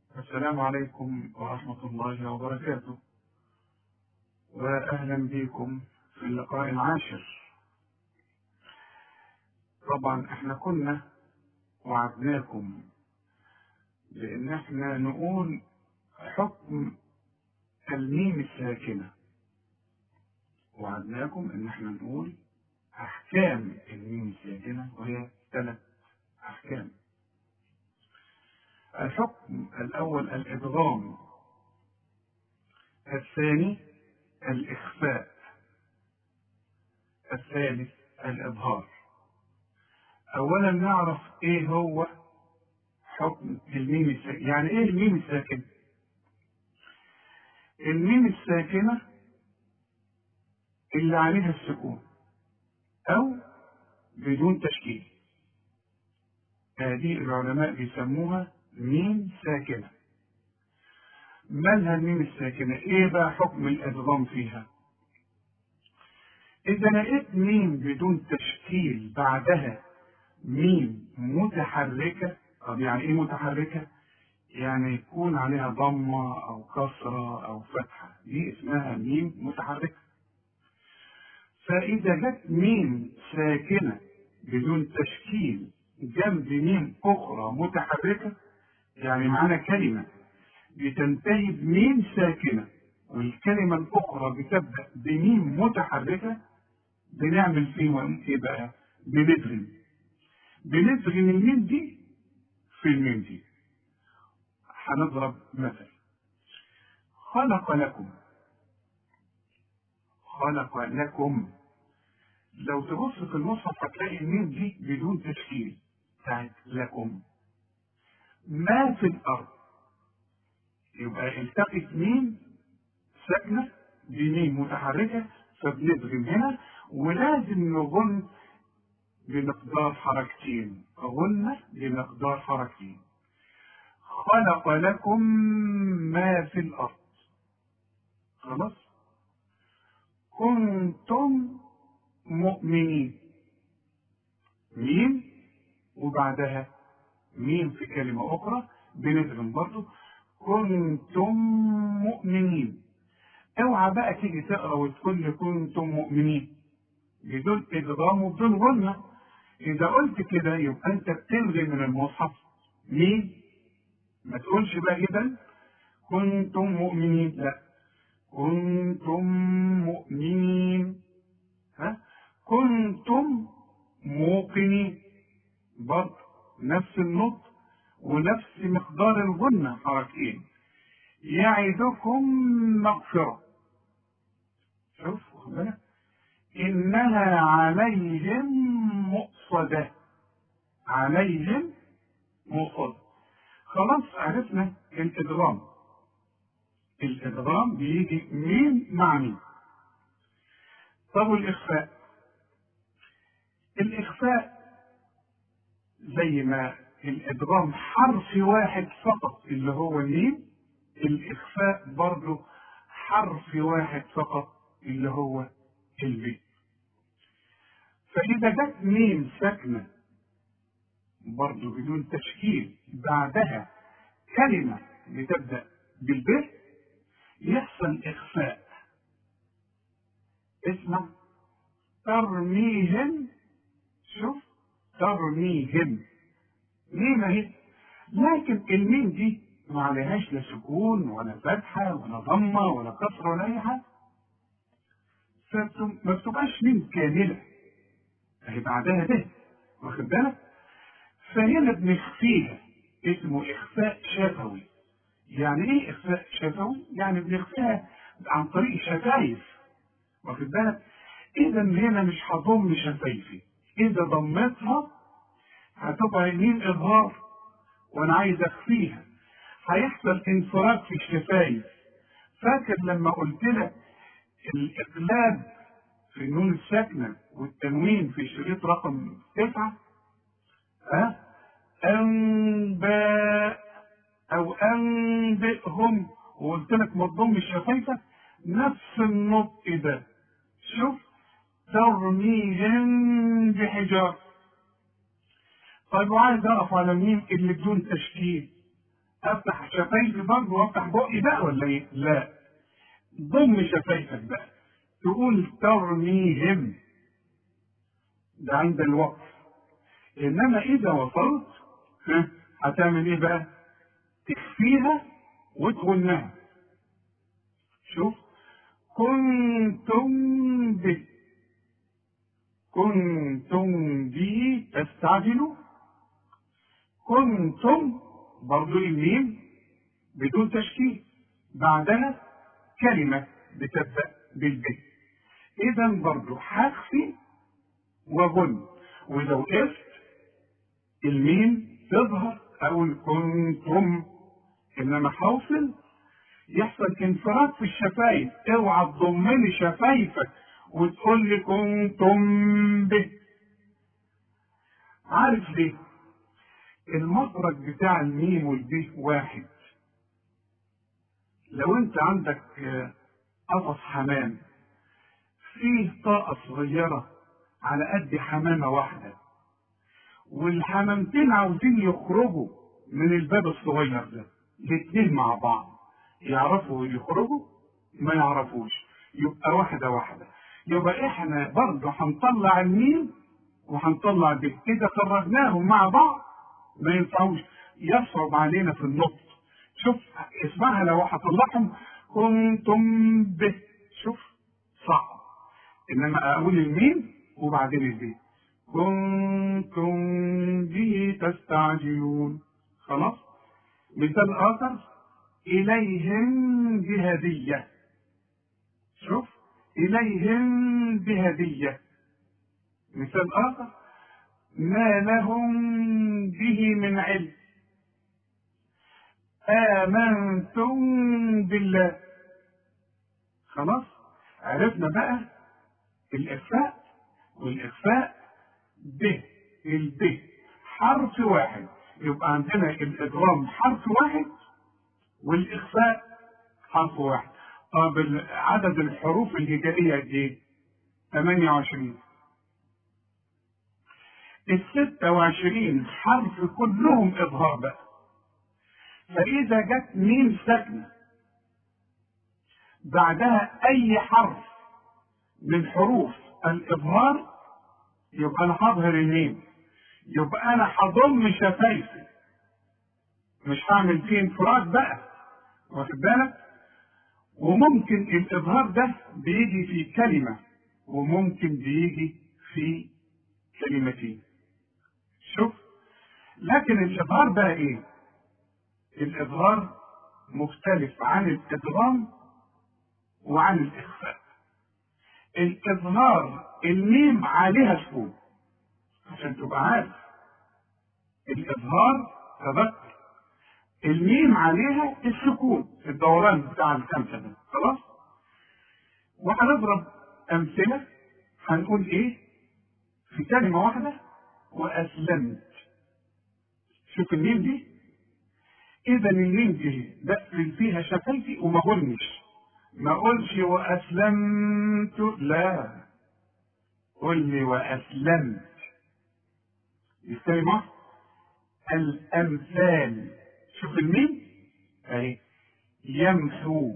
السلام عليكم ورحمة الله وبركاته وأهلا بكم في اللقاء العاشر طبعا احنا كنا وعدناكم بأن احنا نقول حكم الميم الساكنة وعدناكم ان احنا نقول احكام الميم الساكنة وهي ثلاث احكام الحكم الأول الإدغام الثاني الإخفاء الثالث الإظهار أولا نعرف إيه هو حكم الميم الساكن يعني إيه الميم الساكن الميم الساكنة اللي عليها السكون أو بدون تشكيل هذه العلماء بيسموها ميم ساكنة مالها الميم الساكنة ايه بقى حكم الادغام فيها اذا لقيت ميم بدون تشكيل بعدها ميم متحركة طب يعني ايه متحركة يعني يكون عليها ضمة او كسرة او فتحة دي اسمها ميم متحركة فاذا جت ميم ساكنة بدون تشكيل جنب ميم اخرى متحركة يعني معانا كلمة بتنتهي بميم ساكنة والكلمة الأخرى بتبدأ بميم متحركة بنعمل فيهم إيه بقى؟ بندغم بندغم الميم دي في الميم دي هنضرب مثل خلق لكم خلق لكم لو تبص في المصحف هتلاقي الميم دي بدون تشكيل بتاعت لكم ما في الأرض يبقى التقت ميم ساكنة بميم متحركة فبندغم هنا ولازم نغن بمقدار حركتين غنة بمقدار حركتين خلق لكم ما في الأرض خلاص كنتم مؤمنين ميم وبعدها ميم في كلمة أخرى بندغم برضو كنتم مؤمنين اوعى بقى تيجي تقرا وتقول لي كنتم مؤمنين بدون ادغام وبدون غنة اذا قلت كده يبقى انت بتلغي من المصحف مين ما تقولش بقى اذا كنتم مؤمنين لا كنتم مؤمنين ها كنتم موقنين برضه نفس النطق ونفس مقدار الغنة حركتين يعدكم مغفرة شوف واخد بالك إنها عليهم مؤصدة عليهم مؤصدة خلاص عرفنا الإدغام الإدغام بيجي مين مع مين طب والإخفاء الإخفاء زي ما الإدغام حرف واحد فقط اللي هو الميم الإخفاء برضه حرف واحد فقط اللي هو البي فإذا جت ميم ساكنة برضه بدون تشكيل بعدها كلمة بتبدأ بالب يحصل إخفاء اسمع ترميهم شوف ترميهم ميم اهي لكن الميم دي ما عليهاش لا سكون ولا فتحة ولا ضمة ولا كسرة ولا أي حاجة فما بتبقاش ميم كاملة اهي بعدها ده واخد بالك فهنا بنخفيها اسمه إخفاء شفوي يعني إيه إخفاء شفوي؟ يعني بنخفيها عن طريق شفايف واخد بالك إذا هنا مش هضم شفايفي إذا ضمتها هتبقى يمين إظهار وأنا عايز أخفيها هيحصل انفراج في الشفايف فاكر لما قلت لك الإقلاب في النون الساكنة والتنوين في شريط رقم تسعة ها أنباء أو أنبئهم وقلت لك ما تضمش شفايفك نفس النطق ده شوف ترميهم بحجار طيب وعايز اقف على مين اللي بدون تشكيل افتح شفايفي برضه وافتح بقي بقى ولا ايه؟ لا ضم شفايفك بقى تقول ترميهم ده عند الوقف انما اذا وصلت ها هتعمل ايه بقى؟ تخفيها وتغنها شوف كنتم به كنتم به تستعجلوا كنتم برضو الميم بدون تشكيل بعدها كلمة بتبدأ بالب إذا برضو هخفي وغن وإذا وقفت الميم تظهر أقول كنتم إنما حوصل يحصل انفراد في الشفايف اوعى تضمني شفايفك وتقول لي كنتم به عارف ليه المخرج بتاع الميم والبيه واحد لو انت عندك قفص حمام فيه طاقة صغيرة على قد حمامة واحدة والحمامتين عاوزين يخرجوا من الباب الصغير ده الاتنين مع بعض يعرفوا يخرجوا ما يعرفوش يبقى واحدة واحدة يبقى احنا برضه هنطلع الميم وهنطلع به كده خرجناهم مع بعض ما ينفعوش يصعب علينا في النطق شوف اسمعها لو هطلعهم كنتم به شوف صعب انما اقول الميم وبعدين البيت كنتم به تستعجلون خلاص مثال اخر اليهم بهديه شوف اليهم بهديه مثال اخر ما لهم به من علم آمنتم بالله خلاص عرفنا بقى الإخفاء والإخفاء به الب حرف واحد يبقى عندنا الإدغام حرف واحد والإخفاء حرف واحد طب عدد الحروف الهجائية قد إيه؟ 28 ال 26 حرف كلهم إظهار بقى فإذا جت ميم ساكنة بعدها أي حرف من حروف الإظهار يبقى أنا هظهر الميم يبقى أنا هضم شفايفي مش هعمل فيه انفراد بقى واخد بالك وممكن الإظهار ده بيجي في كلمة وممكن بيجي في كلمتين شوف لكن الإظهار بقى إيه؟ الإظهار مختلف عن الإدغام وعن الإخفاء الإظهار الميم عليها سكون عشان تبقى عارف الإظهار تذكر الميم عليها السكون الدوران بتاع الخمسة ده خلاص وهنضرب أمثلة هنقول إيه في كلمة واحدة وأسلمت شوف الميم دي إذا الميم دي بقفل فيها شفايفي وما غنش ما اقولش واسلمت لا قل لي واسلمت يستوي مع الامثال شوف الميم اهي يمحو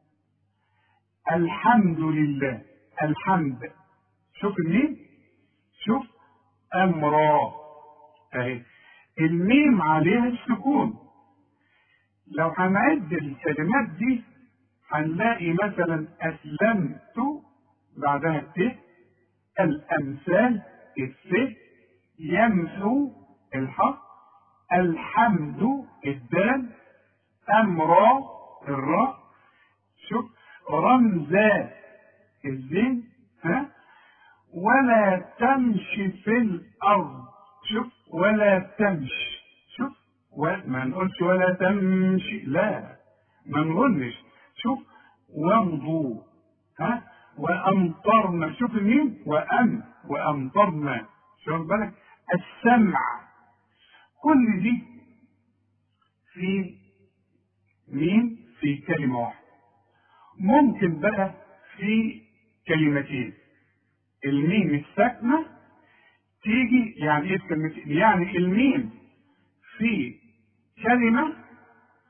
الحمد لله الحمد شوف الميم شوف امرا اهي الميم عليها السكون لو هنعد الكلمات دي هنلاقي مثلا أسلمت بعدها الت الأمثال الت يمحو الحق الحمد الدال أمرا الراء شوف رمزا الزين ها ولا تمشي في الأرض شوف ولا تمشي شوف ما نقولش ولا تمشي لا ما نقولش شوف وامضوا ها وامطرنا شوف مين وام وامطرنا شوف بالك السمع كل دي في مين في كلمة واحدة ممكن بقى في كلمتين الميم الساكنة تيجي يعني ايه كلمتين يعني الميم في كلمة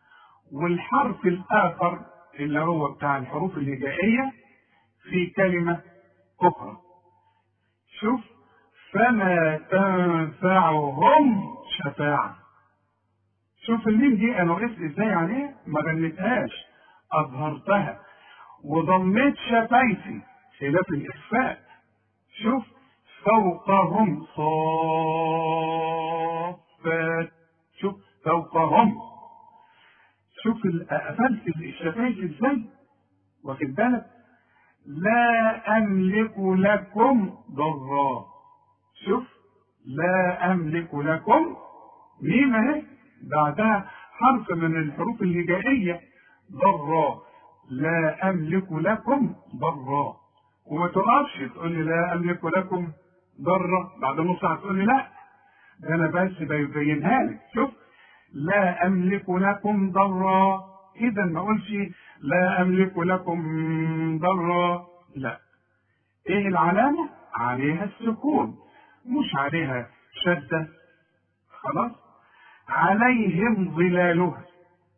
والحرف الآخر اللي هو بتاع الحروف الهجائية في كلمة أخرى شوف فما تنفعهم شفاعة شوف الميم دي أنا وقفت إزاي عليها ما غنيتهاش أظهرتها وضميت شفايفي خلاف الإخفاء شوف فوقهم صافات شوف فوقهم شوف قفلت الشفايف ازاي واخد بالك لا املك لكم ضرا شوف لا املك لكم ميم اهي بعدها حرف من الحروف الهجائيه ضرا لا املك لكم ضرا وما تقفش تقول لي لا املك لكم ضرا بعد نص ساعه تقول لي لا ده انا بس بيبينها لك شوف لا املك لكم ضرا اذا ما اقولش لا املك لكم ضرا لا ايه العلامه عليها السكون مش عليها شده خلاص عليهم ظلالها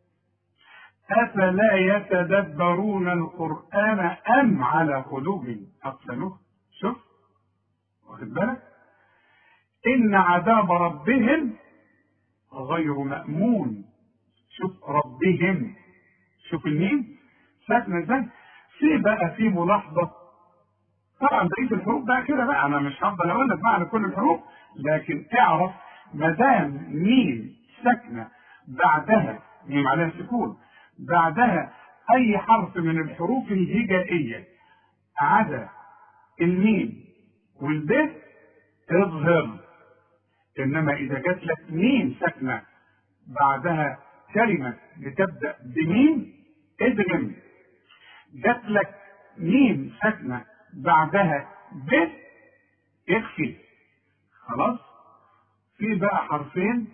أفلا يتدبرون القرآن أم على قلوب أقفلوها شوف واخد بالك إن عذاب ربهم غير مأمون شوف ربهم شوف الميم ساكنة ازاي في بقى في ملاحظة طبعا بقية الحروف بقى كده بقى أنا مش هفضل أقول لك معنى كل الحروف لكن اعرف ما دام ميم ساكنة بعدها ميم عليها سكون بعدها أي حرف من الحروف الهجائية عدا الميم والب اظهر إنما إذا جات لك ميم ساكنة بعدها كلمة بتبدأ بميم ادغم جات لك ميم ساكنة بعدها ب اخفي خلاص في بقى حرفين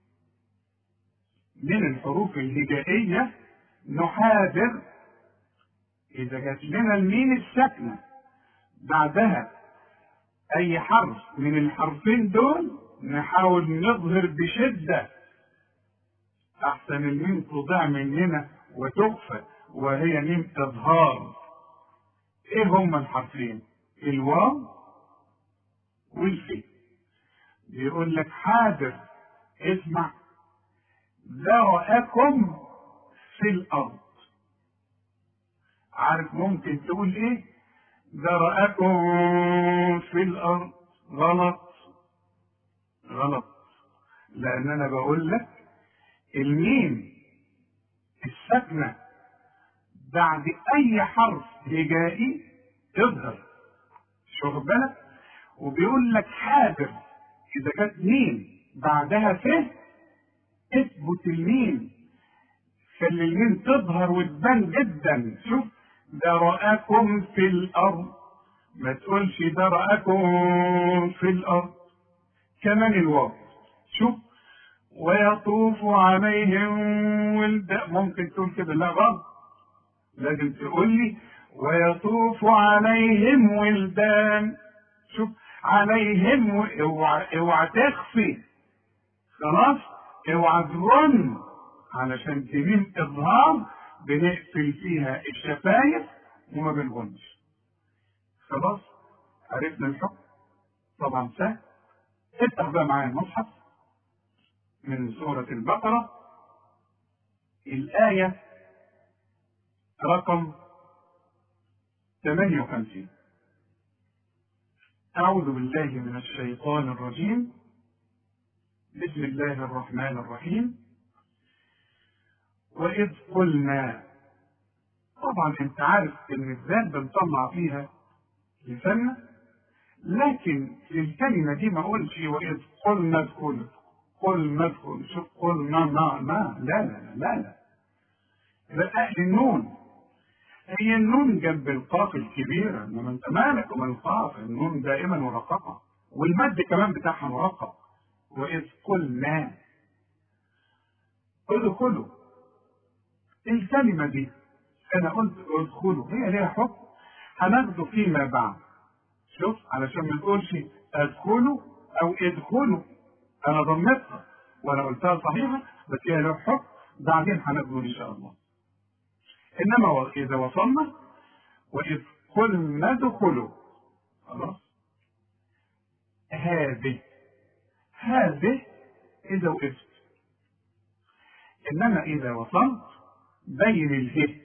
من الحروف الهجائية نحاذر إذا جات لنا الميم الساكنة بعدها أي حرف من الحرفين دول نحاول نظهر بشدة أحسن الميم تضيع مننا وتخفى وهي ميم إظهار إيه هما الحرفين؟ الواو والفي بيقول لك حاضر اسمع ذرأكم في الأرض عارف ممكن تقول إيه؟ ذرأكم في الأرض غلط غلط لأن أنا بقول لك الميم الساكنة بعد أي حرف هجائي تظهر شوف بالك وبيقول لك حاضر إذا كانت ميم بعدها ف اثبت الميم خلي الميم تظهر وتبان جدا شوف ده رآكم في الأرض ما تقولش ده رآكم في الأرض كمان الواو شوف ويطوف عليهم ولدان ممكن تقول كده لا غلط لازم تقول لي ويطوف عليهم ولدان شوف عليهم اوعى اوعى تخفي خلاص اوعى تظن علشان تميم اظهار بنقفل فيها الشفايف وما بنغنش خلاص عرفنا الحكم طبعا سهل افتح بقى معايا المصحف من سورة البقرة الآية رقم 58 أعوذ بالله من الشيطان الرجيم بسم الله الرحمن الرحيم وإذ قلنا طبعا انت عارف ان الذات بنطلع فيها لساننا لكن في الكلمة دي ما اقولش وإذ قلنا ادخل قلنا ادخل شوف قلنا ما ما لا لا لا لا لا النون هي النون جنب القاف الكبيرة انما انت مالك ومن القاف النون دائما مرققة والمد كمان بتاعها مرقق وإذ قلنا ادخلوا الكلمة دي أنا قلت ادخلوا هي ليها حكم هناخده فيما بعد شوف علشان ما نقولش ادخلوا أو ادخلوا أنا ضمتها وأنا قلتها صحيحة بس هي لها حكم بعدين هنقول ان شاء الله انما اذا وصلنا واذ قلنا ادخلوا خلاص هذه هذه اذا وقفت انما اذا وصلت بين اله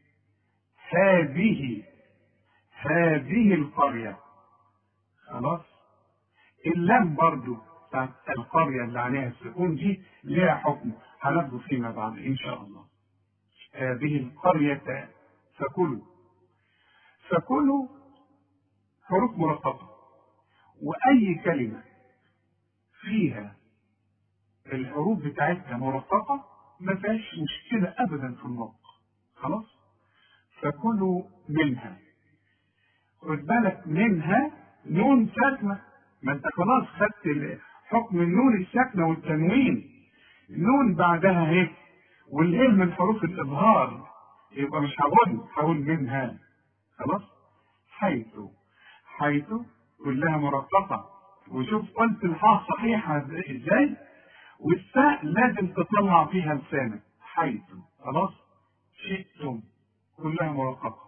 هذه هذه القرية خلاص اللام برضو بتاعت القرية اللي عليها السكون دي لها حكم هناخده فيما بعد إن شاء الله هذه القرية فكلوا فكلوا حروف مرققة وأي كلمة فيها الحروف بتاعتها مرققة ما فيهاش مشكلة أبدا في النطق خلاص فكلوا منها خد بالك منها نون ساكنة ما انت خلاص خدت حكم النون الساكنة والتنوين نون بعدها اهي والهي من حروف الإظهار يبقى مش هقول هقول منها خلاص حيث حيث كلها مرققة وشوف قلت الحاء صحيحة ازاي والساء لازم تطلع فيها لسانك حيث خلاص شئتم كلها مرققة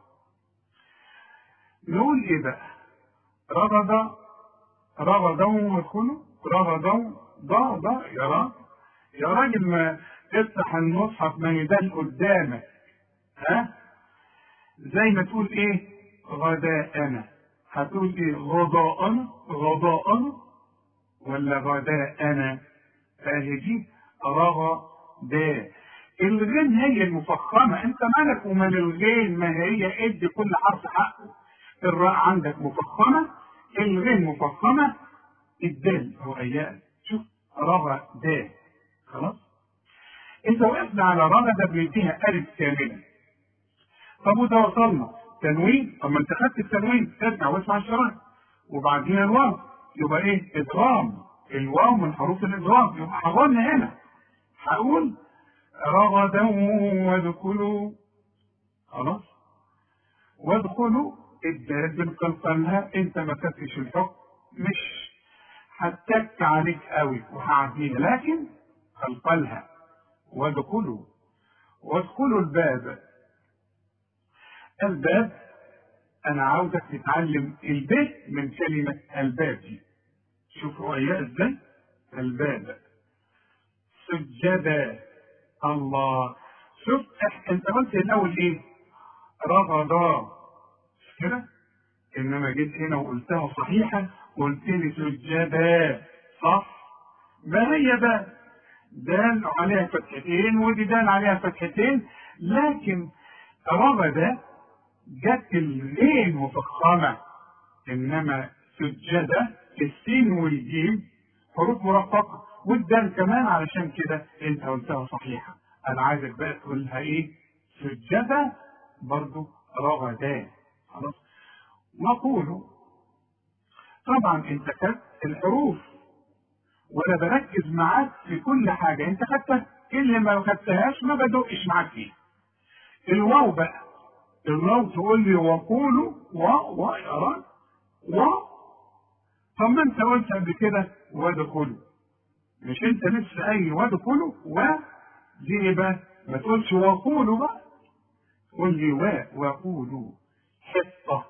نقول ايه بقى رغد رغدوا وادخلوا رغدوا ضا ضا يا راجل يا راجل ما افتح المصحف ما يدل قدامك ها زي ما تقول ايه غداءنا هتقول ايه غضاءنا غضاءنا ولا غداءنا فهي دي رغدا الغين هي المفخمة انت مالك ومال الغين ما هي ادي كل حرف حقه الراء عندك مفخمة الغين مفخمة الدال هو ايام شوف رغدا خلاص اذا وقفنا على رغدا بنديها الف كاملة طب وده وصلنا تنوين طب ما انت خدت التنوين ترجع واسمع الشرائط وبعدين الواو يبقى ايه ادغام الواو من حروف الادغام يبقى حضرنا هنا هقول رغدا وادخلوا خلاص وادخلوا الدال بنقلقلها انت ما خدتش الحكم مش هتك عليك قوي وهعديها لكن قلقلها وادخلوا وادخلوا الباب الباب انا عاوزك تتعلم البيت من كلمة الباب دي شوفوا اياه ازاي الباب سجدا الله شوف انت قلت الاول ايه رغدا كده انما جيت هنا وقلتها صحيحة قلت لي سجدا صح ما هي ده دال عليها فتحتين ودي دال عليها فتحتين لكن رغدا جت الغين مفخمة انما سجدة السين والجيم حروف مرققة والدال كمان علشان كده انت قلتها صحيحة انا عايزك بقى تقولها ايه سجدة برضو رغدان خلاص وقولوا طبعا انت خدت الحروف وانا بركز معاك في كل حاجة انت خدتها اللي ما خدتهاش ما بدقش معاك فيها الواو بقى الواو تقول لي وقولوا و و يا و طب ما انت قلت قبل كده وادخلوا مش انت لسه قايل وادخلوا و دي ايه بقى؟ ما تقولش وقولوا بقى قول لي و وقولوا حطة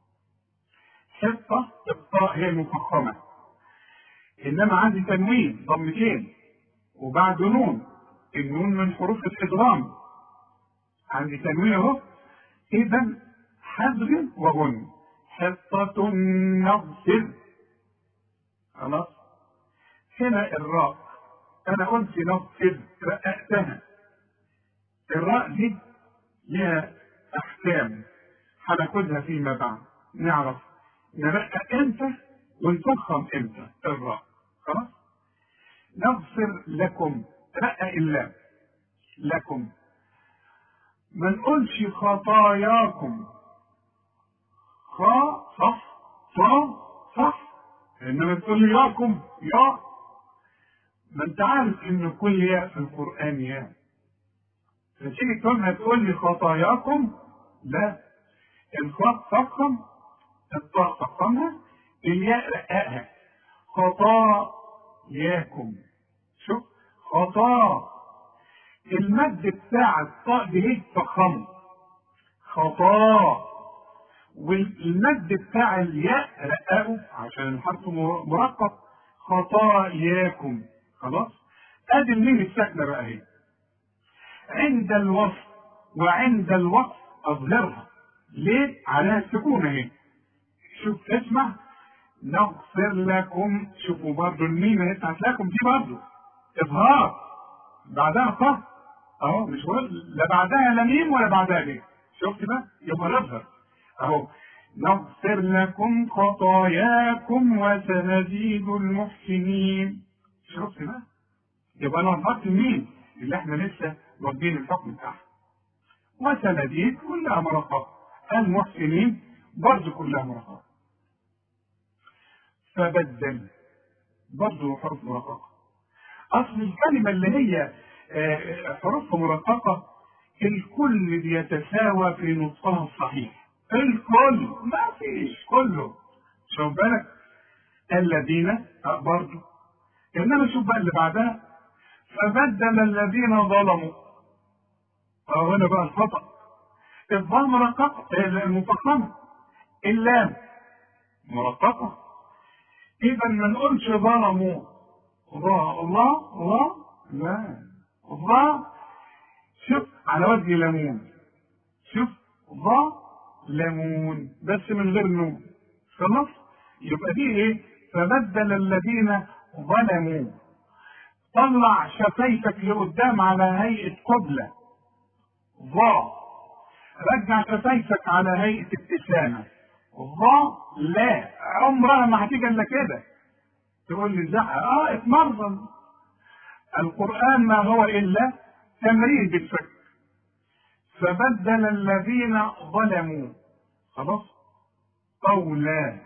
حطة الطاء هي المفخمة انما عندي تنوين ضمتين وبعد نون النون من حروف الادغام عندي تنوين اهو اذا حذر وغن حطة نغفر خلاص هنا الراء انا قلت نغفر رققتها الراء دي لها احكام هناخدها فيما بعد نعرف نرقق امتى ونفخم امتى الراء خلاص نغفر لكم رقق اللام لكم ما نقولش خطاياكم خا صح صا صح انما تقول لي ياكم يا ما انت عارف ان كل ياء في القران ياء فتيجي تقولها تقول لي خطاياكم لا الخاء فخم الطاء فخمها الياء رققها خطاياكم شوف خطا المد بتاع الطاء دي فخمه خطا والمد بتاع الياء رققه عشان الحرف مرقق خطاياكم خلاص ادي الميم الساكنه بقى اهي عند الوصف وعند الوقف اظهرها ليه عليها السكون اهي شوف اسمع نغفر لكم شوفوا برضو الميم اهي بتاعت لكم دي برضو اظهار بعدها ط اهو مش بقول لا بعدها لا ميم ولا بعدها ليه شفت بقى يبقى نظهر اهو نغفر لكم خطاياكم وسنزيد المحسنين شفت بقى يبقى انا نحط الميم اللي احنا لسه واخدين الحكم بتاعها وسنزيد كلها مرققه المحسنين برضه كلها مرققه فبدل برضه حروف مرققه اصل الكلمه اللي هي حروف مرققه الكل بيتساوى في نطقها الصحيح الكل ما فيش كله شوف بالك الذين برضه انما شوف بقى اللي بعدها فبدل الذين ظلموا اه هنا بقى الخطا الظاء مرققه المفخمه اللام مرققه اذا ما نقولش ظلموا الله الله الله لا الله شوف على وجه ليمون شوف ظا ليمون بس من غير نون خلاص يبقى دي ايه فبدل الذين ظلموا طلع شفايفك لقدام على هيئة قبلة ظا رجع شفايفك على هيئة ابتسامة ظا لا عمرها ما هتيجي الا كده تقول لي زعق اه اتمرن القرآن ما هو إلا تمرين بالفكر فبدل الذين ظلموا خلاص قولا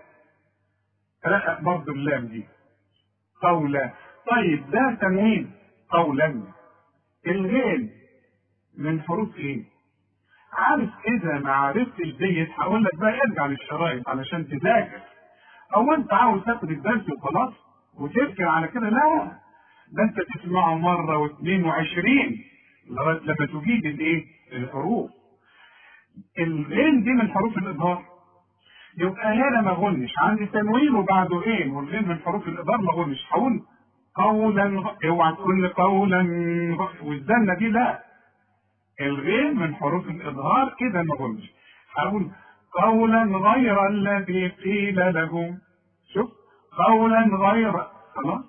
رقق برضه اللام دي قولا طيب ده تنوين قولا الغين من حروف ايه عارف اذا ما عرفتش ديت هقول لك بقى ارجع للشرايط علشان تذاكر او انت عاوز تاخد الدرس وخلاص وتركن على كده لا ده انت تسمعه مره واثنين وعشرين لغايه لما تجيد الايه الحروف الغين دي من حروف الاظهار يبقى هنا ما غنش عندي تنوين وبعده غين والغين من حروف الاظهار ما غنش هقول قولا اوعى تقول لي قولا والزنه دي لا الغين من حروف الاظهار كده ما غنش هقول قولا غير الذي قيل لهم شوف قولا غير خلاص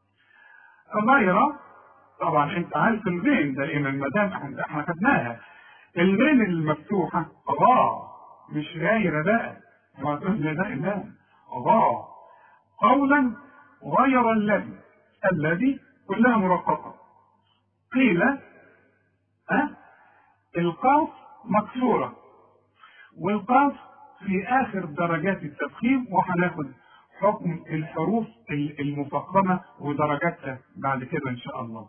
غير طبعا انت عارف الغين دائما ما دام احنا خدناها الغين المفتوحه غا مش غير بقى ما تقول ده لا غا قولا غير الذي الذي كلها مرققه قيل أه؟ القاف مكسوره والقاف في اخر درجات التفخيم وهناخد حكم الحروف المفخمه ودرجاتها بعد كده ان شاء الله.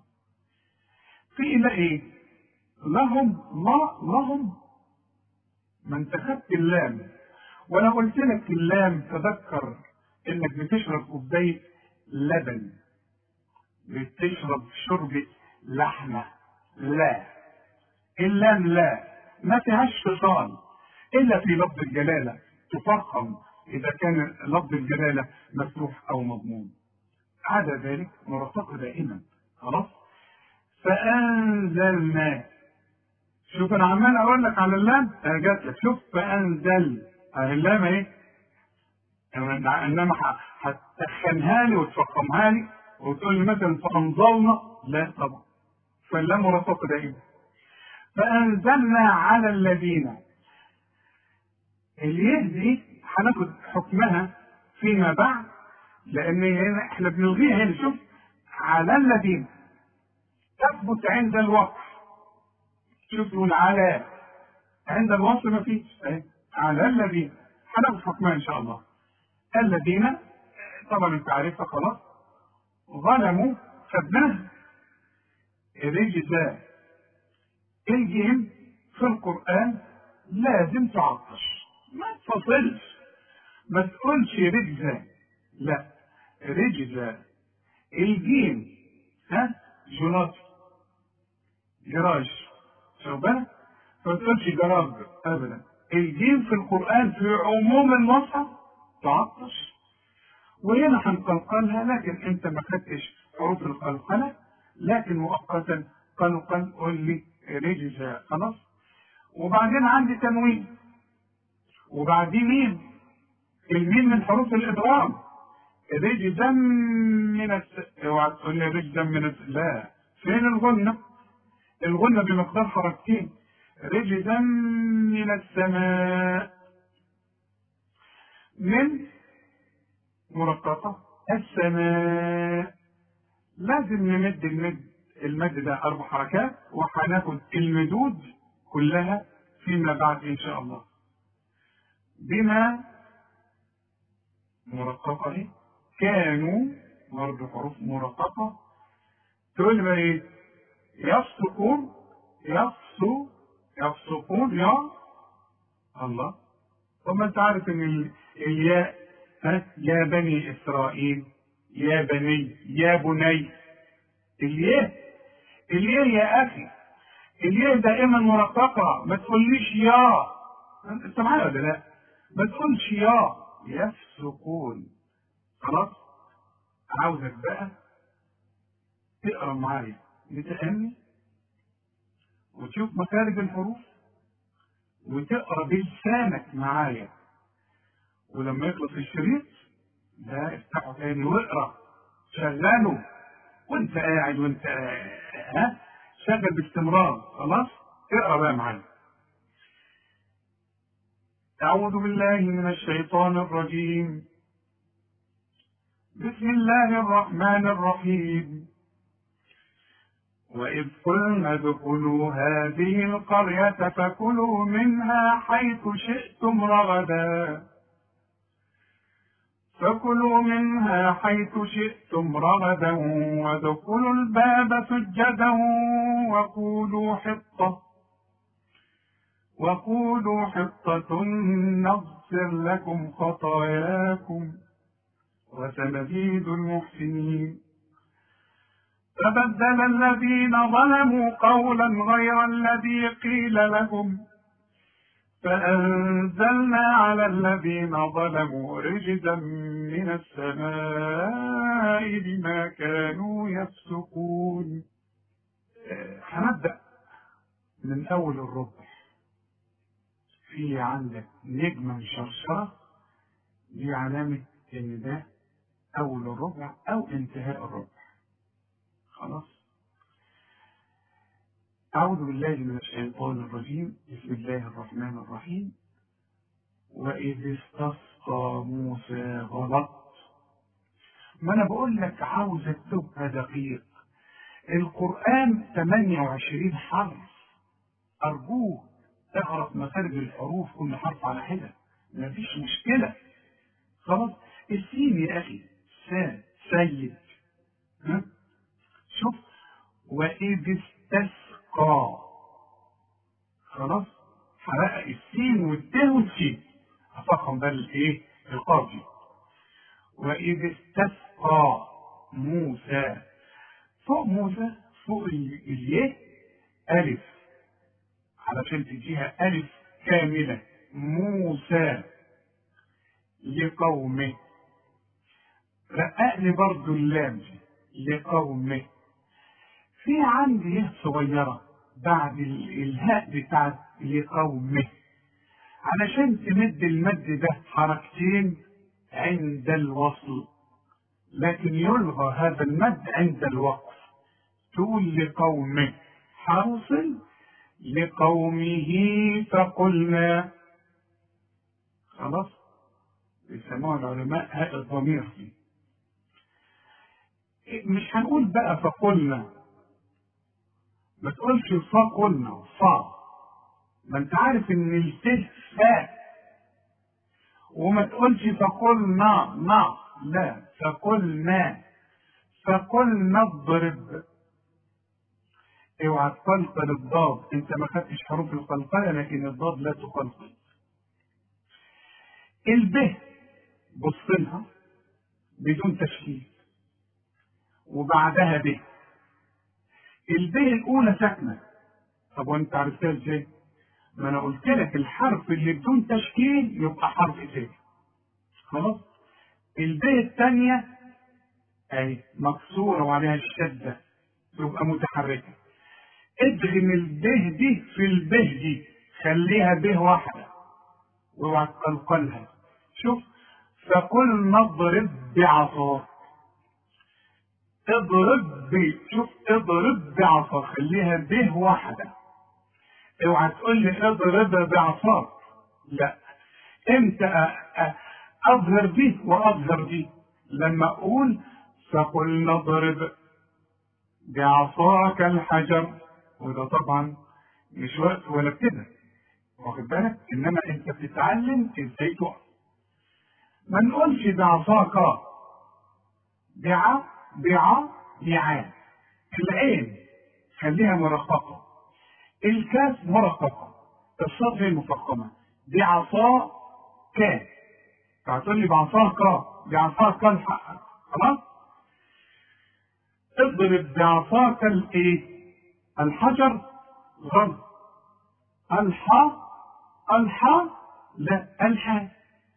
قيل ايه؟ لهم لا لهم ما انت خدت اللام وانا قلت لك اللام تذكر انك بتشرب كوبايه لبن بتشرب شرب لحمه لا اللام لا ما فيهاش فصال الا في لفظ الجلاله تفخم اذا كان لفظ الجلاله مفتوح او مضمون عدا ذلك مرتقى دائما خلاص فانزلنا شوف انا عمال اقول لك على اللام انا جات لك شوف فانزل اهي اللام اهي انما هتسخنها لي وتفخمها لي وتقول لي مثلا فانظلنا لا طبعا فاللام مرتقى دائما فانزلنا على الذين اليه دي هناخد حكمها فيما بعد لان هنا احنا بنلغيها هنا شوف على الذين تثبت عند الوقف شوف تقول على عند الوصف ما فيش على الذين هناخد حكمها ان شاء الله الذين طبعا انت عارفها خلاص ظلموا خدناها رجزا الجيم في القرآن لازم تعطش ما تفصلش ما تقولش رجزة لا رجزة الجيم ها جناط جراج شوف بالك ما تقولش جراج ابدا الجيم في القران في عموم المصحف تعطش وهنا هنقلقلها لكن انت ما خدتش حروف القلقله لكن مؤقتا قلقل قول لي رجز خلاص وبعدين عندي تنوين وبعدين ميم الميم من حروف الادغام رجزا من الس... اوعى تقول لي رجزا من الس... لا فين الغنة؟ الغنة بمقدار حركتين رجزا من السماء من مرققة السماء لازم نمد المد المد ده أربع حركات وهناخد المدود كلها فيما بعد إن شاء الله بما مرققة إيه؟ كانوا برضه حروف مرققة تقول بقى إيه؟ يفسقون يفسو يفسقون يا الله طب ما أنت عارف إن ال- الياء ها يا بني إسرائيل يا بني يا بني الياء الياء يا أخي الياء دائما مرققة ما تقوليش يا أنت معايا ولا لا؟ ما تقولش يا يفسقون خلاص عاوزك بقى تقرا معايا بتأني وتشوف مخارج الحروف وتقرا بلسانك معايا ولما يخلص الشريط ده افتحه تاني واقرا شغله وانت قاعد وانت ها شغل باستمرار خلاص اقرا بقى معايا أعوذ بالله من الشيطان الرجيم بسم الله الرحمن الرحيم وإذ قلنا ادخلوا هذه القرية فكلوا منها حيث شئتم رغدا فكلوا منها حيث شئتم رغدا وادخلوا الباب سجدا وقولوا حطة وقولوا حطة نغفر لكم خطاياكم وسنزيد المحسنين فبدل الذين ظلموا قولا غير الذي قيل لهم فأنزلنا على الذين ظلموا رجزا من السماء بما كانوا يفسقون آه، هنبدأ من أول الربع في عندك نجمة مشرشرة دي علامة إن ده أول الربع أو انتهاء الربع خلاص أعوذ بالله من الشيطان الرجيم بسم الله الرحمن الرحيم وإذ استسقى موسى غلط ما أنا بقول لك عاوزك تبقى دقيق القرآن 28 حرف أرجوك اعرف مخارج الحروف كل حرف على حدة مفيش مشكلة خلاص السين يا أخي سا سيد ها شوف وإذ استسقى خلاص حرق السين والتاء والسين أفخم بقى الإيه القاف دي وإذ استسقى موسى فوق موسى فوق ال- الياء ألف علشان تديها ألف كاملة موسى لقومه رققني برضو اللام دي لقومه في عندي يه صغيرة بعد ال- الهاء بتاعت لقومه علشان تمد المد ده حركتين عند الوصل لكن يلغى هذا المد عند الوقف تقول لقومه حاصل لقومه فقلنا خلاص بيسموها العلماء هاء الضمير دي مش هنقول بقى فقلنا ما تقولش فقلنا فا ما انت عارف ان الف فاء وما تقولش فقلنا نا لا فقلنا فقلنا اضرب اوعى تقلقل الضاد انت ما خدتش حروف القلقله لكن الضاد لا تقلقل الب بص لها بدون تشكيل وبعدها ب الب الاولى ساكنه طب وانت عرفتها ازاي؟ ما انا قلت لك الحرف اللي بدون تشكيل يبقى حرف ثاني خلاص الباء الثانية اهي مكسورة وعليها الشدة تبقى متحركة ادغم البه دي في البه دي خليها به واحدة واوعى تقلقلها شوف فقل نضرب بعصاك اضرب ب شوف اضرب بعصا خليها به واحدة اوعى تقول لي اضرب بعصاك لا امتى اظهر دي واظهر دي لما اقول فقل نضرب بعصاك الحجر وده طبعا مش وقت ولا كده واخد بالك انما انت بتتعلم ازاي تقف ما نقولش بعصاك بع بع بع العين خليها مرققة الكاف مرققة الصاد هي المفخمة بعصا كاف فهتقول لي بعصاك بعصاك الحق خلاص اضرب بعصاك الايه الحجر غلط الحا الحا لا الحا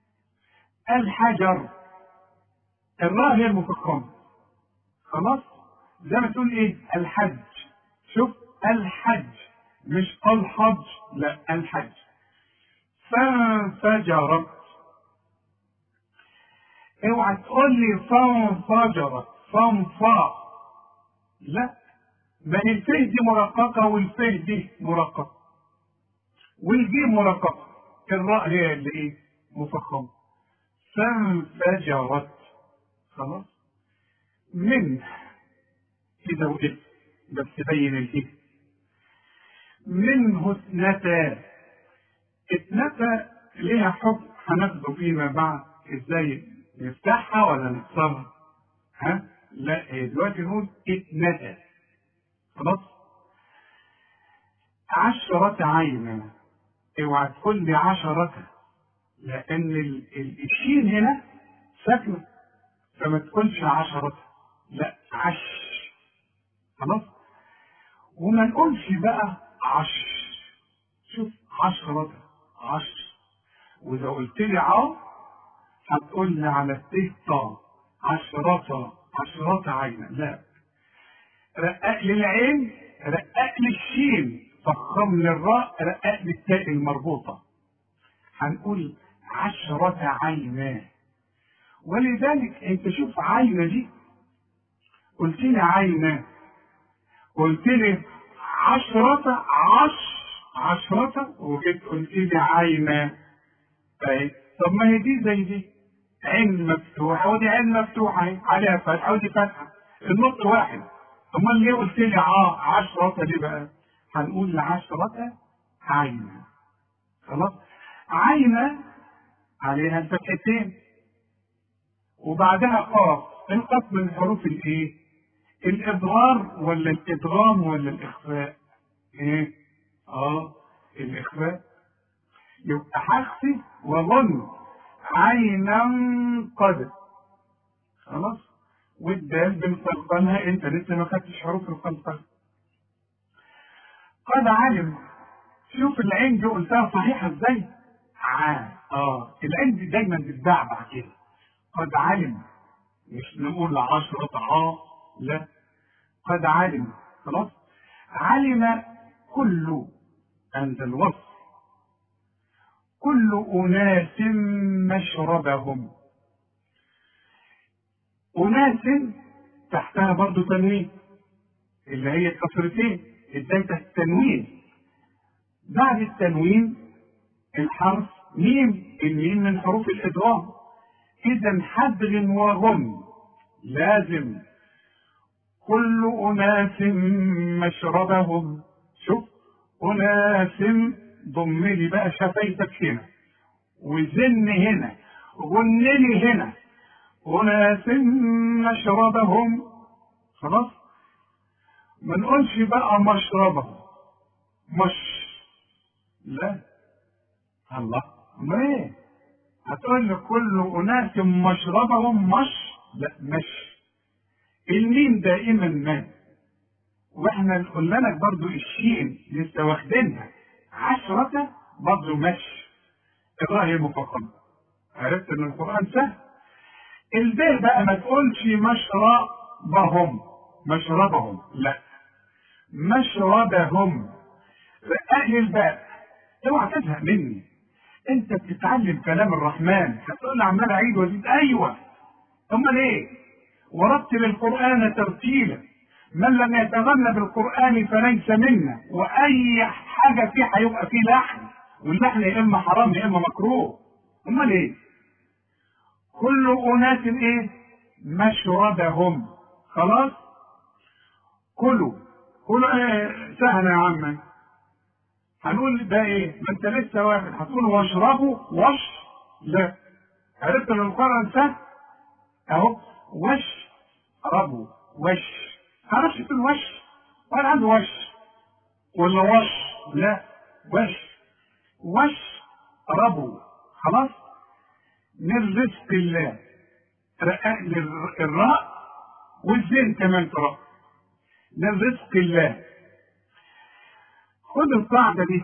الحجر الراء هي المفخمة خلاص زي ما تقول ايه الحج شوف الحج مش الحج لا الحج فانفجرت اوعى تقول لي فانفجرت فانفا لا ما هي الفه دي مرققة والفه دي مرققة والجيم مرققة الراء هي اللي ايه مفخمة فانفجرت خلاص من كده وإيه بس تبين الإيه منه اثنتا اثنتا ليها حكم هناخده فيما بعد ازاي نفتحها ولا نكسرها ها لا هي دلوقتي نقول اثنتا خلاص عشرة عينا اوعى تقول لي عشرة لأن الشين هنا ساكنة فما تقولش عشرة لا عش خلاص وما نقولش بقى عش شوف عشرة عش وإذا قلت لي ع هتقول لي على الت طا عشرة عشرة عينا لا رقق لي العين رقق لي الشين فخم لي الراء رقق لي التاء المربوطة هنقول عشرة عينا ولذلك انت شوف عينة دي قلت لي عينة قلت لي عشرة عش عشرة وجيت قلت لي عينة طيب طب ما هي دي زي دي عين مفتوحة ودي عين مفتوحة اهي عليها فتحة ودي فتحة النص واحد امال ليه قلت لي ع عشرة ليه بقى؟ هنقول لعشرة عينة خلاص عينة عليها الفتحتين وبعدها قاف القاف من حروف الايه؟ الاظهار ولا الادغام ولا الاخفاء؟ ايه؟ اه الاخفاء يبقى حخفي وظن عينا قد خلاص والدال بنقلقلها انت لسه ما خدتش حروف القلقله قد علم شوف العين دي قلتها صحيحه ازاي؟ ع اه العين دي دايما بتبعبع كده قد علم مش نقول عشرة ع لا قد علم خلاص علم كل عند الوصف كل أناس مشربهم أناس تحتها برضو تنوين اللي هي الكسرتين اديت التنوين بعد التنوين الحرف ميم الميم من حروف الإدغام إذا حدغ وغن لازم كل أناس مشربهم شوف أناس ضم لي بقى شفايفك هنا وزن هنا غن لي هنا أناس مشربهم خلاص ما نقولش بقى مشربهم مش لا الله ما ايه هتقول لي كل أناس مشربهم مش لا مش الميم دائما ما واحنا قلنا لك برضو الشين لسه واخدينها عشرة برضو مش الرأي المفخم عرفت ان القرآن سهل الباء بقى ما تقولش مشربهم مشربهم لا مشربهم أهل الباء اوعى تزهق مني انت بتتعلم كلام الرحمن هتقول لي عمال اعيد وازيد ايوه امال ايه ورتل القران ترتيلا من لم يتغنى بالقران فليس منا واي حاجه فيه هيبقى فيه لحن واللحن يا اما حرام يا اما مكروه امال ايه كل اناس ايه مشربهم خلاص كلوا كلوا ايه سهله يا عم هنقول ده ايه ما انت لسه واحد هتقول واشربوا وش لا عرفت ان القرآن سهل اهو وش ربوا وش تعرفش تقول وش ولا عنده وش ولا وش لا وش وش ربوا خلاص من رزق الله رقاق الراء والزين كمان ترى من رزق الله خد القاعدة دي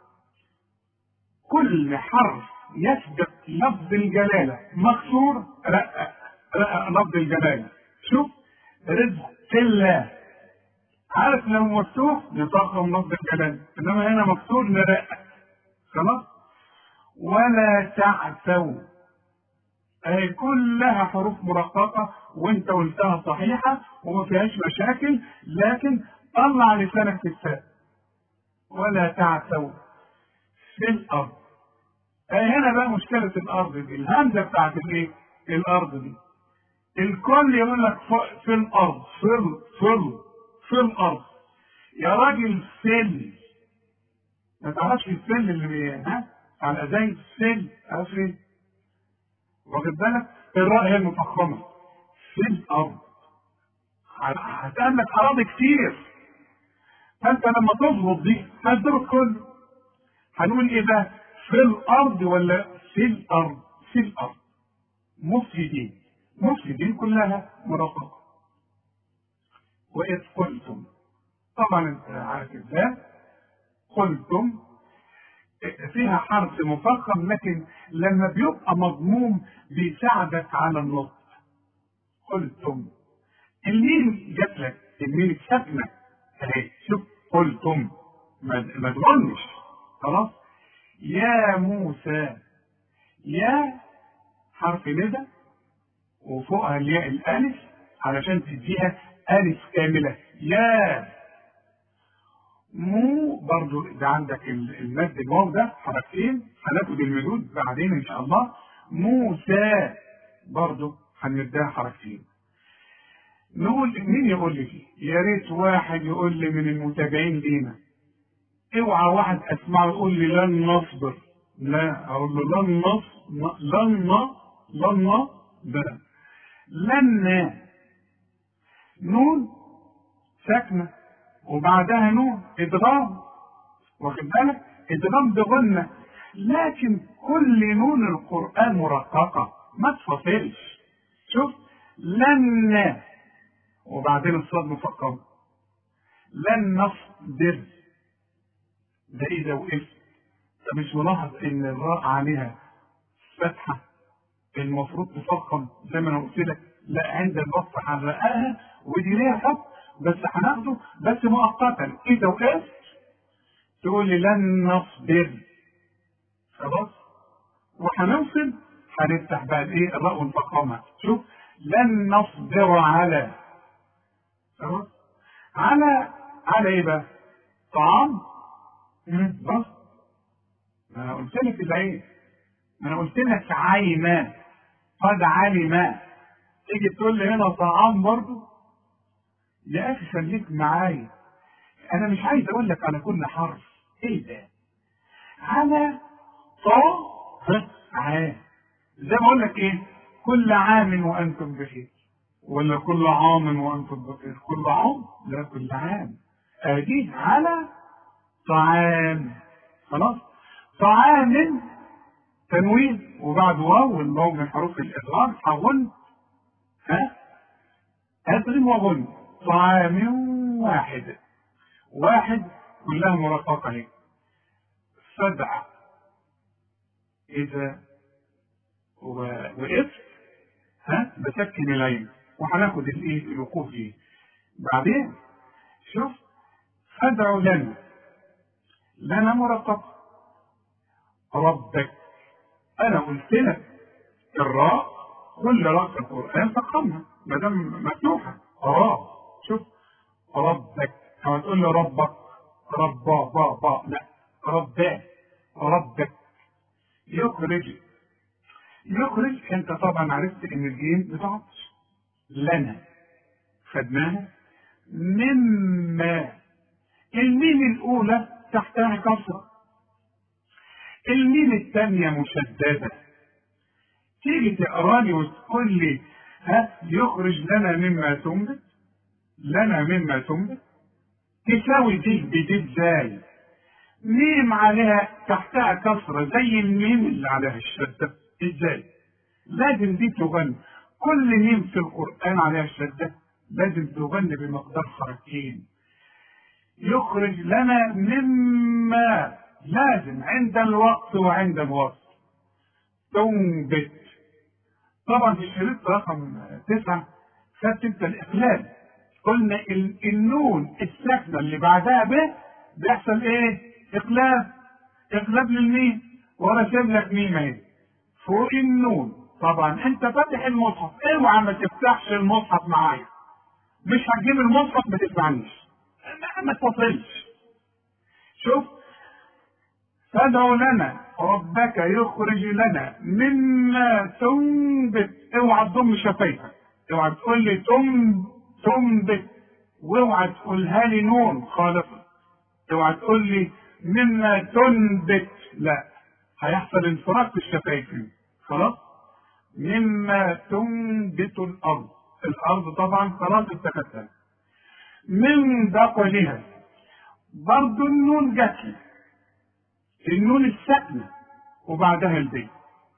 كل حرف يسبق لفظ الجلالة مكسور رقق رقق لفظ الجلالة شوف رزق الله عارف لو مفتوح نفخم لفظ الجلالة انما هنا مكسور نرقق خلاص ولا تعثوا أي كلها حروف مرققة وانت قلتها صحيحة وما فيهاش مشاكل لكن طلع لسانك في الساق ولا تعثوا في الارض هنا بقى مشكلة الارض دي الهمزة بتاعت الايه؟ الارض دي الكل يقول لك في الارض في في في الارض يا راجل سل ما تعرفش السل اللي بي... ها على زي السل عارف ايه؟ واخد بالك؟ الراء هي المفخمة في الارض هتقابلك اراضي كتير فانت لما تظبط دي هتضرب كله هنقول ايه بقى في الارض ولا في الارض في الارض مفسدين مفسدين كلها مرققه واذ قلتم طبعا انت عارف ازاي قلتم فيها حرف مفخم لكن لما بيبقى مضموم بيساعدك على النطق قلتم الميم جات لك الميم الساكنه اهي شوف قلتم ما تغنش خلاص يا موسى يا حرف ندى وفوقها الياء الالف علشان تديها الف كامله يا مو برضو ده عندك المد الواو ده حركتين هناخد المدود بعدين ان شاء الله موسى برضو هنديها حركتين نقول مين يقول لي فيه؟ يا ريت واحد يقول لي من المتابعين لينا اوعى واحد اسمعه يقول لي لن نصبر لا اقول له لن نص لن لن ده لن نون ساكنه وبعدها نون ادغام واخد بالك ادغام بغنه لكن كل نون القران مرققه ما تفصلش شوف لن وبعدين الصاد مفخم لن نصبر ده اذا وقفت انت مش ملاحظ ان الراء عليها فتحه المفروض تفخم زي ما انا قلت لك لا عند الوقف هنرققها ودي ليها حكم بس هناخده بس مؤقتا اذا وقفت تقول لي لن نصبر خلاص وهنوصل هنفتح بقى الايه الراء ونفخمها شوف لن نصبر على خلاص على على ايه بقى؟ طعام بس ما انا قلت لك العين ما انا قلت لك عينا قد علم تيجي تقول لي هنا طعام برضه يا اخي خليك معايا انا مش عايز اقول لك على كل حرف ايه ده على طا عام زي ما اقول لك ايه كل عام وانتم بخير ولا كل عام وانتم بخير كل عام لا كل عام ادي على طعام خلاص طعام تنوين وبعد واو والواو من حروف الادغام هغن ها ادغم وغن طعام واحد واحد كلها مرققة اهي سبع إذا وقفت ها بسكن العين وهناخد الايه الوقوف دي بعدين شوف فادعوا لنا لنا مرققة ربك انا قلت لك الراء كل راء في القرآن فقمها ما دام مفتوحة راء شوف ربك كما تقول له ربك ربا با با لا ربا ربك يخرج يخرج انت طبعا عرفت ان الجيم بتعطش لنا خدناها مما الميم الاولى تحتها كسره الميم الثانيه مشدده تيجي تقراني وتقول لي ها يخرج لنا مما تنبت لنا مما تنبت تساوي دي بدي ازاي ميم عليها تحتها كسره زي الميم اللي عليها الشده ازاي لازم دي تغني كل ميم في القران عليها الشده لازم تغني بمقدار حركتين يخرج لنا مما لازم عند الوقت وعند الوصف تنبت طبعا في الشريط رقم تسعة خدت انت الاقلال قلنا النون الساكنه اللي بعدها ب بيحصل ايه؟ اقلاب اقلاب للميم ورسم لك ميم اهي فوق النون طبعا انت فاتح المصحف اوعى ما تفتحش المصحف معايا مش هتجيب المصحف ما تسمعنيش ما تصلش شوف فادعوا لنا ربك يخرج لنا مما تنبت اوعى تضم شفايفك اوعى تقول لي تم تنبت واوعى تقولها لي نون خالصة اوعى تقول لي مما تنبت لا هيحصل انفراج في الشفايف خلاص مما تنبت الارض الارض طبعا خلاص اتخذتها من بقلها برضو النون جات لي النون الساكنة وبعدها البيت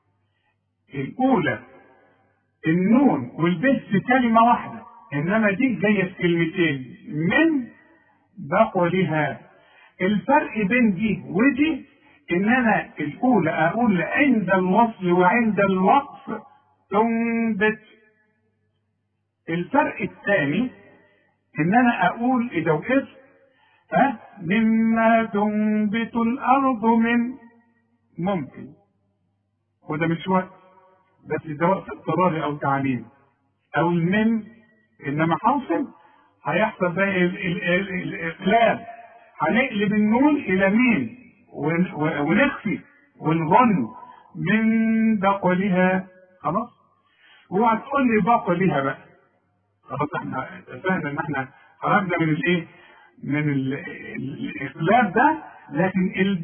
الأولى النون والبيت في كلمة واحدة إنما دي جاية في كلمتين من بقولها الفرق بين دي ودي إن أنا الأولى أقول عند الوصل وعند الوقف تنبت الفرق الثاني إن أنا أقول إذا وقفت ها مما تنبت الارض من ممكن وده مش وقت بس ده وقت اضطراري او تعليم او المن انما حاصل هيحصل بقى الاقلاب هنقلب النون الى مين ونخفي ونظن من بقلها خلاص اوعى تقول لي بقلها بقى خلاص احنا اتفقنا ان احنا خرجنا من الايه من الإقلاب ده لكن الب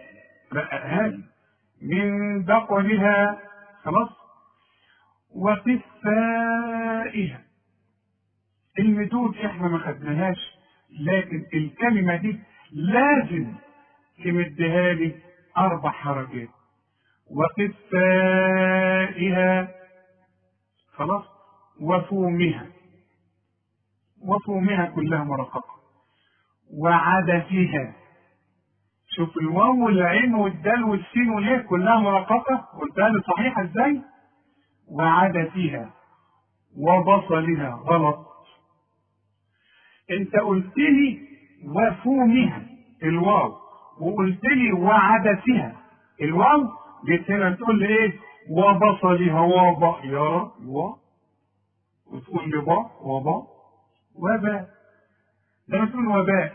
هذه من بقلها خلاص وقفائها المدود احنا ما خدناهاش لكن الكلمة دي لازم تمدها لي أربع حركات وقفائها خلاص وفومها وفومها كلها مرققة وعدسها شوف الواو والعين والدال والسين واليه كلها مرققة قلتها لي صحيحة ازاي؟ وعدسها وبصلها غلط انت قلت لي وفومها الواو وقلت لي وعدسها الواو جيت هنا تقول لي ايه وبصلها وبا يا رب و وتقول لي با وبا وبا ده مسؤول وباء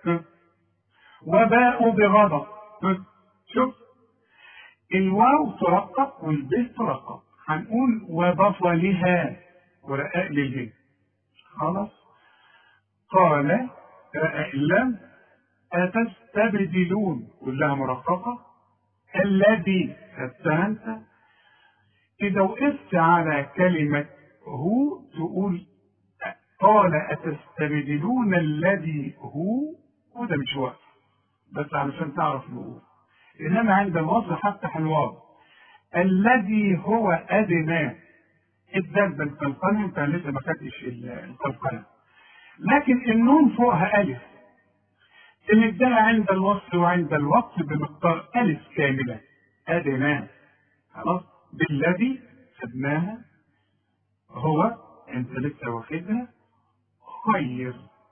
وباء بغضب شوف الواو ترقق والباء ترقق هنقول وبصلها ورقاء للهي خلاص قال لم أتستبدلون كلها مرققة الذي خدتها أنت إذا وقفت على كلمة هو تقول قال أتستبدلون الذي هو وده مش وقت بس علشان تعرف الوقوف إنما عند الوصل هفتح الواو الذي هو أدنى الدال بالقلقلة أنت لسه ما خدتش القلقلة لكن النون فوقها ألف تمدها عند الوصل وعند الوقف بمقدار ألف كاملة أدنى خلاص بالذي خدناها هو أنت لسه واخدها خير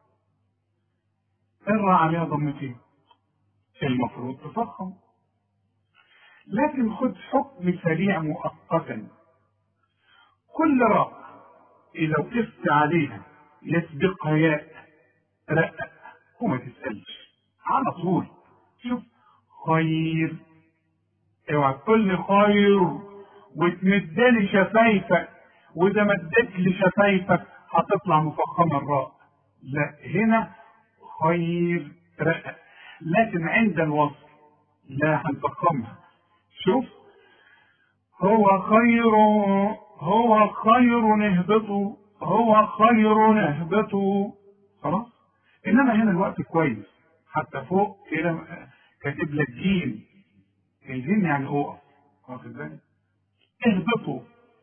الراء عليها ضمتين المفروض تفخم لكن خد حكم سريع مؤقتا كل راء إذا وقفت عليها يسبقها ياء رقق وما تسألش على طول شوف خير اوعى تقول لي خير وتمدلي شفايفك واذا مدت لي شفايفك هتطلع مفخمه الراء لا هنا خير رقق لكن عند الوصل لا هنفخمها شوف هو خير هو خير نهبطوا هو خير نهبطوا خلاص انما هنا الوقت كويس حتى فوق كده كاتب لك جيم الجيم يعني اقف واخد بالك اهبطوا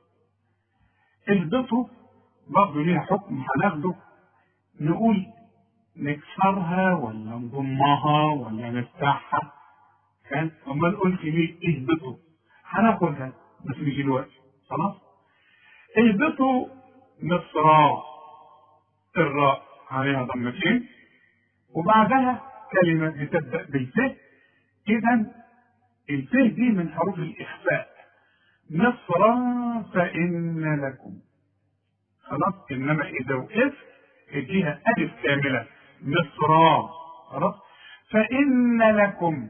اهبطوا برضه ليها حكم هناخده نقول نكسرها ولا نضمها ولا نفتحها كان امال قلت ليه اهبطوا هناخدها بس مش دلوقتي خلاص اهبطوا مصرا الراء عليها ضمتين وبعدها كلمة بتبدأ بالف إذا الف دي من حروف الإخفاء مصرا فإن لكم خلاص إنما إذا وقفت اديها ألف كاملة مصرا خلاص فإن لكم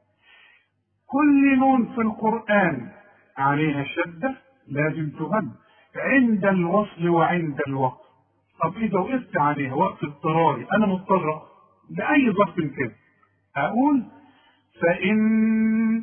كل نون في القرآن عليها شدة لازم تغن عند الوصل وعند الوقف طب إذا وقفت عليها وقت اضطراري أنا مضطر بأي ظرف كده أقول فإن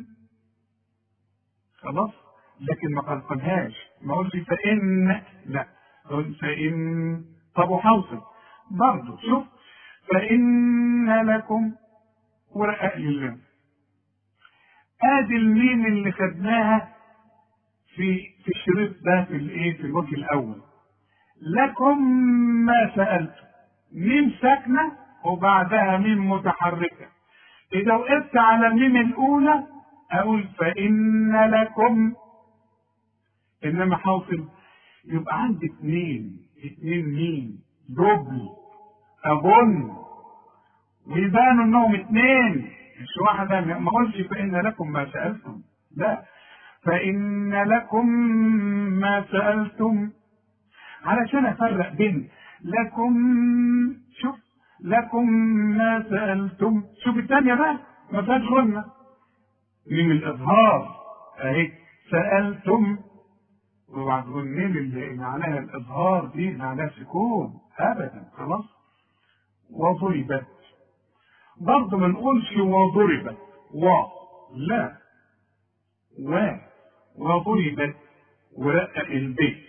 خلاص لكن ما قلقلهاش ما أقولش فإن لا أقول فإن طب وحوصل برضه شوف فإن لكم ورقة لله ادي الميم اللي خدناها في في الشريط ده في الايه في الوجه الاول لكم ما سالت ميم ساكنه وبعدها ميم متحركه اذا وقفت على الميم الاولى اقول فان لكم انما حاصل يبقى عندي اثنين اثنين ميم دبل اظن ويبانوا انهم اثنين مش واحدة ما قلتش فإن لكم ما سألتم لا فإن لكم ما سألتم علشان أفرق بين لكم شوف لكم ما سألتم شوف الثانية بقى ما فيهاش غنة من الإظهار أهي سألتم اوعى تغنين اللي معناها الإظهار دي معناها سكون أبدا خلاص وضربت برضه ما نقولش وضربت و لا و وضربت ورقق البيت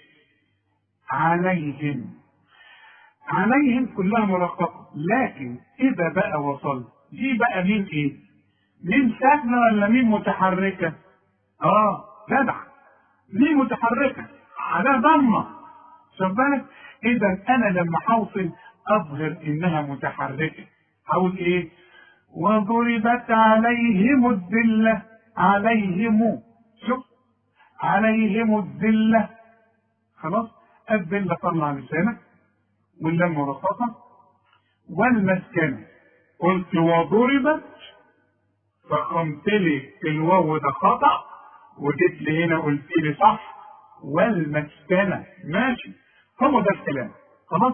عليهم عليهم كلها مرققة لكن إذا بقى وصل دي بقى مين إيه؟ مين ساكنة ولا مين متحركة؟ آه جدع مين متحركة؟ على ضمة خد بالك؟ إذا أنا لما حوصل أظهر إنها متحركة أقول إيه؟ وضربت عليهم الذلة عليهم شوف عليهم الذلة خلاص الذلة طلع لسانك واللام مرققة والمسكنة قلت وضربت فقمت لي الواو ده خطأ وجيت لي هنا قلت لي صح والمسكنة ماشي هو ده الكلام خلاص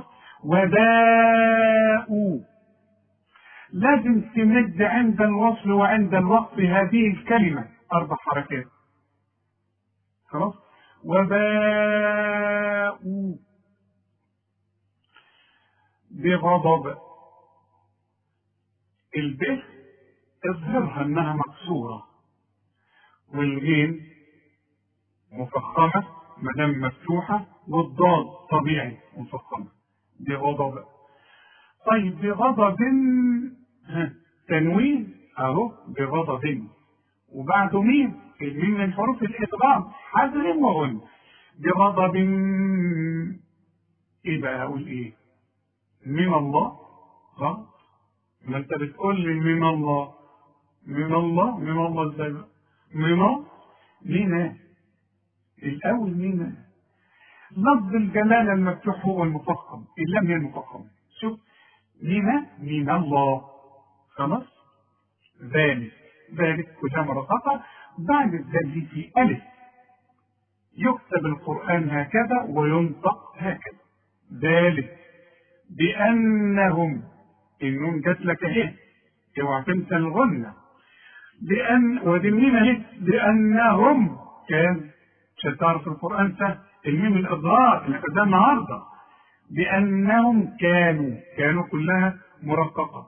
وداء لازم تمد عند الوصل وعند الوقف هذه الكلمة أربع حركات خلاص وباءوا بغضب الب اظهرها انها مكسورة والغين مفخمة ما دام مفتوحة والضاد طبيعي مفخمة بغضب طيب بغضب ها، تنوين اهو بغضب وبعده مين الميم من حروف الادغام حذر وغن بغضب ايه بقى اقول ايه من الله غلط ما انت بتقول لي من الله من الله من الله ازاي بقى؟ من مين الاول مين لفظ الجلاله المفتوح هو المفخم اللام هي المفخم شوف مين من الله خلاص ذلك ذلك كلها مرققه بعد الذل في الف يكتب القران هكذا وينطق هكذا ذلك بانهم النون جات لك اهي اوعى تنسى الغنه بأن ودي اهي بأنهم كان عشان تعرف القرآن سهل الميم الإظهار اللي خدناه النهارده بأنهم كانوا كانوا كلها مرققة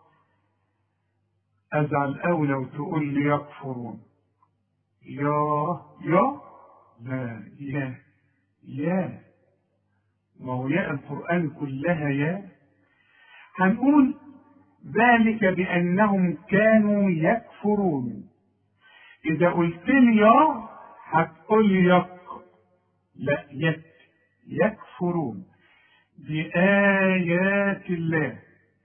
أزعل أوي لو تقول لي يكفرون يا يا لا يا يا ما هو ياء القرآن كلها يا هنقول ذلك بأنهم كانوا يكفرون إذا قلت لي يا هتقول لي يك لا يك يكفرون بآيات الله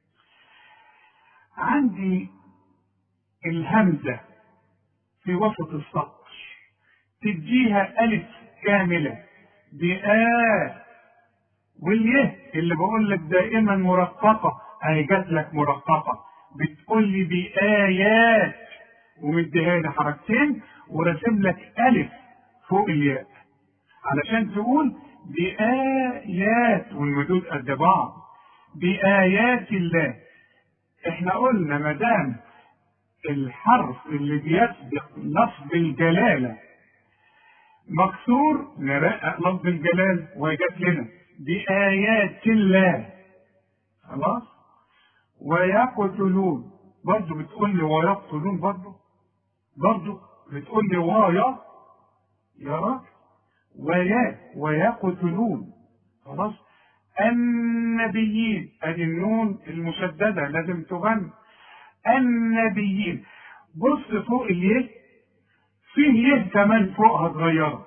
عندي الهمزة في وسط السطر تديها ألف كاملة بآ واليه اللي بقول لك دائما مرققة أهي جات لك مرققة بتقول لي بآيات ومديها لي حركتين ورسم لك ألف فوق الياء علشان تقول بآيات والمدود قد بعض بآيات الله احنا قلنا ما دام الحرف اللي بيسبق لفظ الجلالة مكسور نرقق لفظ الجلال وجات لنا بآيات الله خلاص ويقتلون برضه بتقول لي ويقتلون برضه برضه بتقول لي وايا يا راجل ويا ويقتلون خلاص النبيين ادي النون المشدده لازم تغنى النبيين بص فوق اليه فيه يه كمان فوقها صغيره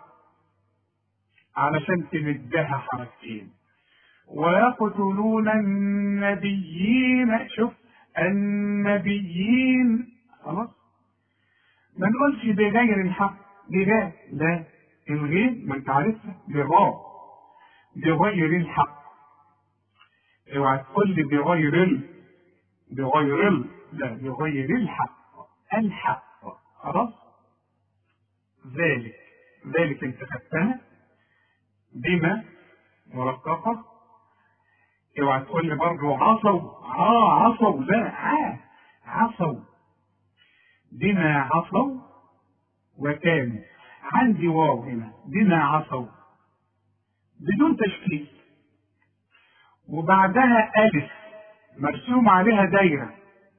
علشان تمدها حركتين ويقتلون النبيين شوف النبيين خلاص ما نقولش بغير الحق بغير لا الغير ما انت عارفها بغاء بغير الحق اوعى تقول لي بغير ال بغير ال لا بغير الحق الحق خلاص ذلك ذلك انت خدتها بما مرققه اوعى تقول لي برضه عصوا اه عصوا لا آه عصوا بما عصوا وكانوا عندي واو هنا بما عصوا بدون تشكيل وبعدها ألف مرسوم عليها دايرة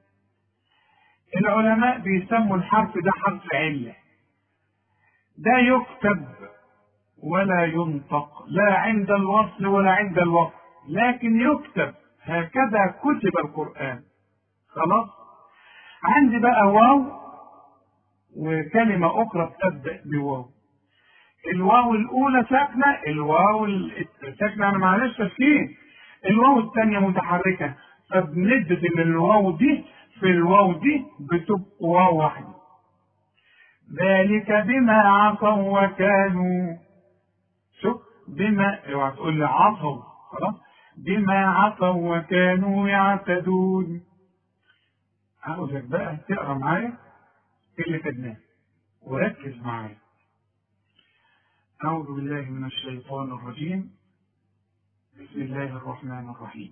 العلماء بيسموا الحرف ده حرف علة ده يكتب ولا ينطق لا عند الوصل ولا عند الوصل لكن يكتب هكذا كتب القرآن خلاص عندي بقى واو وكلمة أخرى بتبدأ بواو الواو الأولى ساكنة الواو الساكنة أنا معلش تفكير الواو الثانية متحركة فبندل الواو دي في الواو دي بتبقى واو واحدة ذلك بما عصوا وكانوا شوف بما اوعى تقول لي عصوا خلاص بما عصوا وكانوا يعتدون عاوزك بقى تقرا معايا اللي خدناه وركز معايا أعوذ بالله من الشيطان الرجيم بسم الله الرحمن الرحيم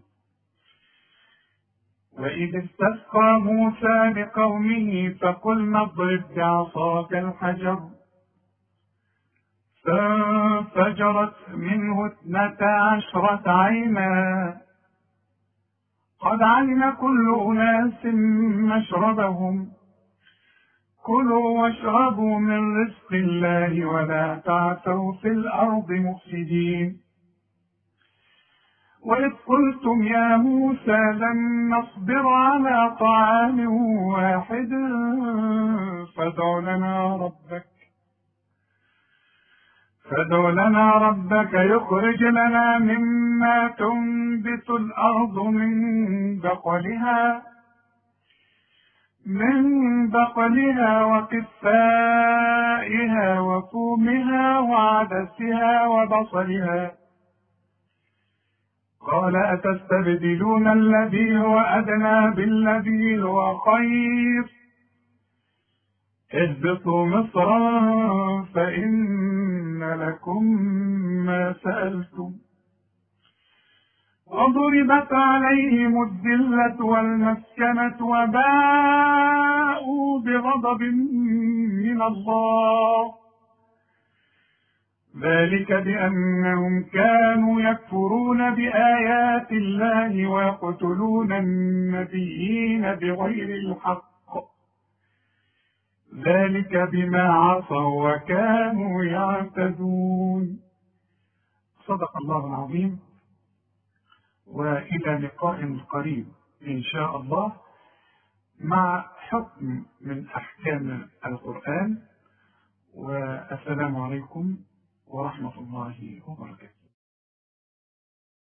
وإذ استسقى موسى لقومه فقلنا اضرب بعصاك الحجر فانفجرت منه اثنتا عشرة عينا قد علم كل أناس مشربهم كلوا واشربوا من رزق الله ولا تعثوا في الأرض مفسدين وإذ قلتم يا موسى لن نصبر على طعام واحد فادع لنا ربك فادع لنا ربك يخرج لنا مما تنبت الأرض من بقلها من بقلها وقفائها وفومها وعدسها وبصلها قال أتستبدلون الذي هو أدنى بالذي هو خير اهبطوا مصرا فإن لكم ما سألتم وضربت عليهم الذلة والمسكنة وباءوا بغضب من الله ذلك بأنهم كانوا يكفرون بآيات الله ويقتلون النبيين بغير الحق ذلك بما عصوا وكانوا يعتدون صدق الله العظيم والى لقاء قريب ان شاء الله مع حكم من احكام القران والسلام عليكم ورحمه الله وبركاته